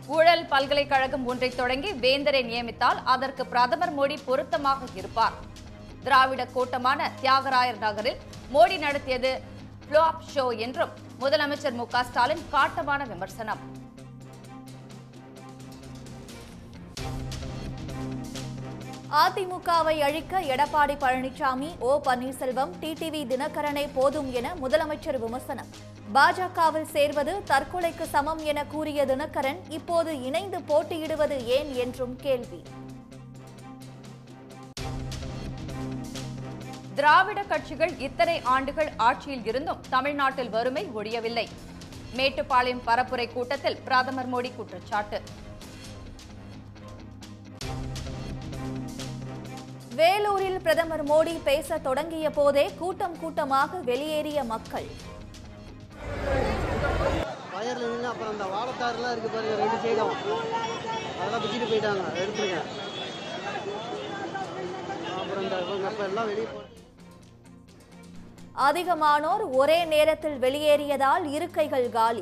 ஊழல் பல்கலைக்கழகம் ஒன்றை தொடங்கி வேந்தரை நியமித்தால் அதற்கு பிரதமர் மோடி பொருத்தமாக இருப்பார் திராவிட கூட்டமான தியாகராயர் நகரில் மோடி நடத்தியது ஃப்ளாப் ஷோ என்றும் முதலமைச்சர் மு க ஸ்டாலின் காட்டமான விமர்சனம் அதிமுகவை அழிக்க எடப்பாடி பழனிசாமி ஓ பன்னீர்செல்வம் டிடிவி தினகரனே போதும் என முதலமைச்சர் விமர்சனம் பாஜகவில் சேர்வது தற்கொலைக்கு சமம் என கூறிய தினகரன் இப்போது இணைந்து போட்டியிடுவது ஏன் என்றும் கேள்வி திராவிட கட்சிகள் இத்தனை ஆண்டுகள் ஆட்சியில் இருந்தும் தமிழ்நாட்டில் வறுமை ஒழியவில்லை மேட்டுப்பாளையம் பரப்புரை கூட்டத்தில் பிரதமர் மோடி குற்றச்சாட்டு வேலூரில் பிரதமர் மோடி பேச தொடங்கிய போதே கூட்டம் கூட்டமாக வெளியேறிய மக்கள் வயரில் நின்று அப்புறம் அந்த வாழைத்தாறுலாம் இருக்குது பாருங்க ரெண்டு சைடும் அதெல்லாம் பிச்சுட்டு போயிட்டாங்க எடுத்துருங்க அப்புறம் இந்த இவங்க அப்போ எல்லாம் வெளியே போட்டு அதிகமானோர் ஒரே நேரத்தில் வெளியேறியதால் இருக்கைகள் காலி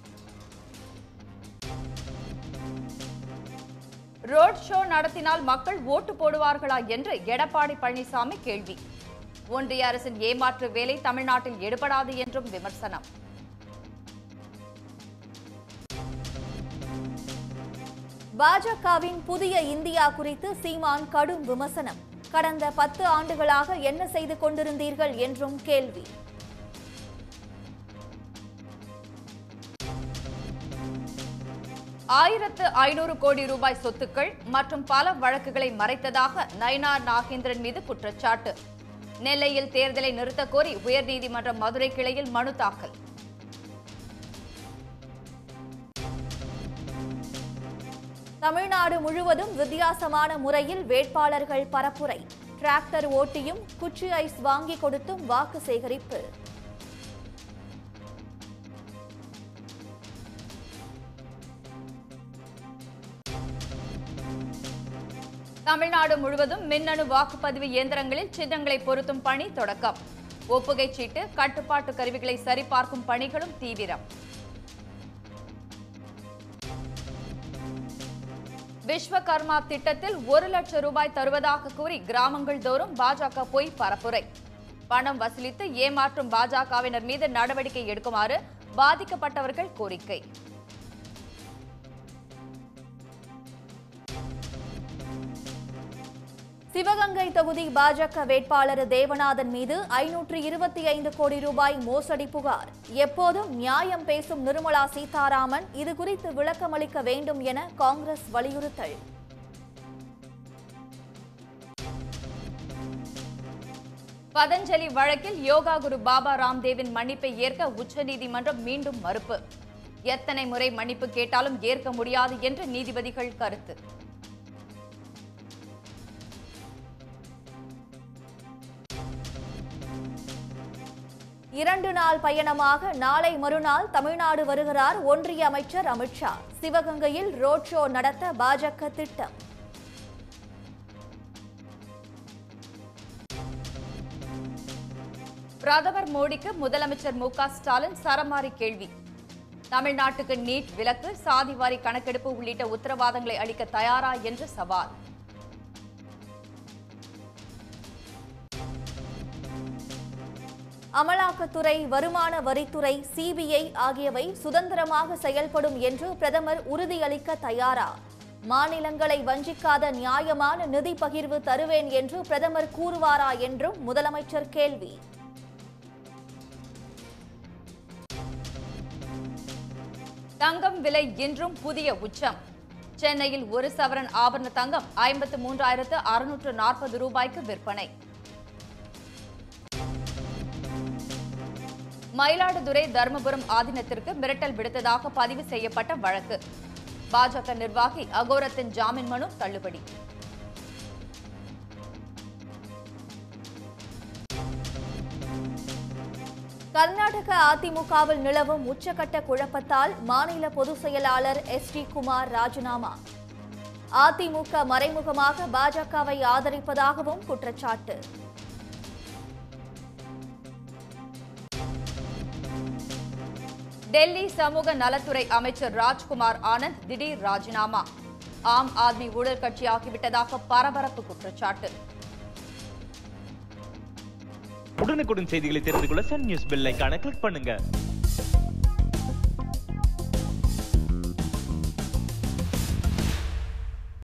ரோட் ஷோ நடத்தினால் மக்கள் ஓட்டு போடுவார்களா என்று எடப்பாடி பழனிசாமி கேள்வி ஒன்றிய அரசின் ஏமாற்று வேலை தமிழ்நாட்டில் எடுபடாது என்றும் விமர்சனம் பாஜகவின் புதிய இந்தியா குறித்து சீமான் கடும் விமர்சனம் கடந்த பத்து ஆண்டுகளாக என்ன செய்து கொண்டிருந்தீர்கள் என்றும் கேள்வி ஆயிரத்து ஐநூறு கோடி ரூபாய் சொத்துக்கள் மற்றும் பல வழக்குகளை மறைத்ததாக நயினார் நாகேந்திரன் மீது குற்றச்சாட்டு நெல்லையில் தேர்தலை நிறுத்தக் கோரி உயர்நீதிமன்ற மதுரை கிளையில் மனு தாக்கல் தமிழ்நாடு முழுவதும் வித்தியாசமான முறையில் வேட்பாளர்கள் பரப்புரை டிராக்டர் ஓட்டியும் குச்சி ஐஸ் வாங்கி கொடுத்தும் வாக்கு சேகரிப்பு தமிழ்நாடு முழுவதும் மின்னணு வாக்குப்பதிவு இயந்திரங்களில் சின்னங்களை பொருத்தும் பணி தொடக்கம் ஒப்புகைச் சீட்டு கட்டுப்பாட்டு கருவிகளை சரிபார்க்கும் பணிகளும் தீவிரம் விஸ்வகர்மா திட்டத்தில் ஒரு லட்சம் ரூபாய் தருவதாக கூறி கிராமங்கள் தோறும் பாஜக பொய் பரப்புரை பணம் வசூலித்து ஏமாற்றும் பாஜகவினர் மீது நடவடிக்கை எடுக்குமாறு பாதிக்கப்பட்டவர்கள் கோரிக்கை சிவகங்கை தொகுதி பாஜக வேட்பாளர் தேவநாதன் மீது ஐநூற்று இருபத்தி ஐந்து கோடி ரூபாய் மோசடி புகார் எப்போதும் நியாயம் பேசும் நிர்மலா சீதாராமன் இது குறித்து விளக்கமளிக்க வேண்டும் என காங்கிரஸ் வலியுறுத்தல் பதஞ்சலி வழக்கில் யோகா குரு பாபா ராம்தேவின் மன்னிப்பை ஏற்க உச்சநீதிமன்றம் மீண்டும் மறுப்பு எத்தனை முறை மன்னிப்பு கேட்டாலும் ஏற்க முடியாது என்று நீதிபதிகள் கருத்து இரண்டு நாள் பயணமாக நாளை மறுநாள் தமிழ்நாடு வருகிறார் ஒன்றிய அமைச்சர் அமித்ஷா சிவகங்கையில் ரோட் ஷோ நடத்த பாஜக திட்டம் பிரதமர் மோடிக்கு முதலமைச்சர் மு க ஸ்டாலின் சரமாரி கேள்வி தமிழ்நாட்டுக்கு நீட் விலக்கு சாதிவாரி கணக்கெடுப்பு உள்ளிட்ட உத்தரவாதங்களை அளிக்க தயாரா என்று சவால் அமலாக்கத்துறை வருமான வரித்துறை சிபிஐ ஆகியவை சுதந்திரமாக செயல்படும் என்று பிரதமர் உறுதியளிக்க தயாரா மாநிலங்களை வஞ்சிக்காத நியாயமான நிதி பகிர்வு தருவேன் என்று பிரதமர் கூறுவாரா என்றும் முதலமைச்சர் கேள்வி தங்கம் விலை இன்றும் புதிய உச்சம் சென்னையில் ஒரு சவரன் ஆபரண தங்கம் ஐம்பத்து மூன்றாயிரத்து அறுநூற்று நாற்பது ரூபாய்க்கு விற்பனை மயிலாடுதுறை தருமபுரம் ஆதீனத்திற்கு மிரட்டல் விடுத்ததாக பதிவு செய்யப்பட்ட வழக்கு பாஜக நிர்வாகி அகோரத்தின் ஜாமீன் மனு தள்ளுபடி கர்நாடக அதிமுகவில் நிலவும் உச்சகட்ட குழப்பத்தால் மாநில பொதுச் செயலாளர் எஸ் டி குமார் ராஜினாமா அதிமுக மறைமுகமாக பாஜகவை ஆதரிப்பதாகவும் குற்றச்சாட்டு டெல்லி சமூக நலத்துறை அமைச்சர் ராஜ்குமார் ஆனந்த் திடீர் ராஜினாமா ஆம் ஆத்மி ஊழல் கட்சியாகிவிட்டதாக பரபரப்பு குற்றச்சாட்டு உடனுக்குடன் செய்திகளை தெரிந்து கொள்ள சன் நியூஸ் பெல் ஐகானை கிளிக் பண்ணுங்க